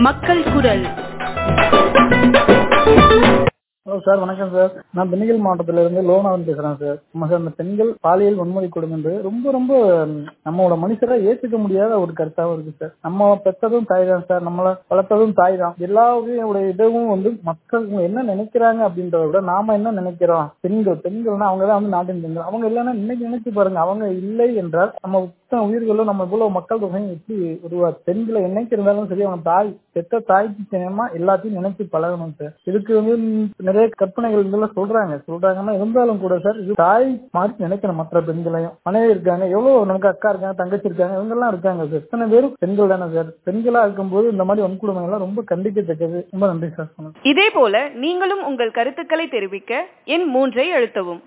மக்கள் குரல் hello sir வணக்கம் சார் நான் திண்டுக்கல் மாவட்டத்துல இருந்து லோனாவன் பேசுறேன் சார் நம்ம சார் இந்த பெண்கள் பாலியல் வன்முறை கொடுங்கன்றது ரொம்ப ரொம்ப ம், நம்மளோட மனுஷரா ஏற்றுக்க முடியாத ஒரு கருத்தாவும் இருக்கு சார் நம்ம பெற்றதும் தாய் தான் சார் நம்மள வளர்த்ததும் தாய் தான் எல்லாருடைய இதுவும் வந்து மக்கள் என்ன நினைக்கிறாங்க அப்படின்றத விட நாம என்ன நினைக்கிறோம் பெண்கள் பெண்கள்னா அவங்க தான் வந்து நாட்டின் பெண்கள் அவங்க இல்லைன்னா இன்னைக்கு நினைச்சு பாருங்க அவங்க இல்லை என்றால் நம்ம மொத்த உயிர்களும் நம்ம இவ்வளவு மக்கள் தொகையும் எப்படி உருவாச்சு பெண்களை என்னைக்கு இருந்தாலும் சரி அவங்க தாய் பெற்ற தாய்க்கு சின்னமா எல்லாத்தையும் நினைச்சு பழகணும் சார் இதுக்கு வந்து ம், நிறைய கற்பனைகள் இதெல்லாம் சொல்றாங்க சொல்றாங்கன்னா இருந்தாலும் கூட சார் இது தாய் மாதிரி நினைக்கணும் மற்ற பெண்களையும் மனைவி இருக்காங்க எவ்வளவு நமக்கு அக்கா இருக்காங்க தங்கச்சி இருக்காங்க இவங்க எல்லாம் இருக்காங்க சார் இத்தனை பேரும் பெண்கள் தானே சார் பெண்களா இருக்கும்போது இந்த மாதிரி வன்கொடுமை எல்லாம் ரொம்ப கண்டிக்கத்தக்கது ரொம்ப நன்றி சார் இதே போல நீங்களும் உங்கள் கருத்துக்களை தெரிவிக்க எண் மூன்றை அழுத்தவும்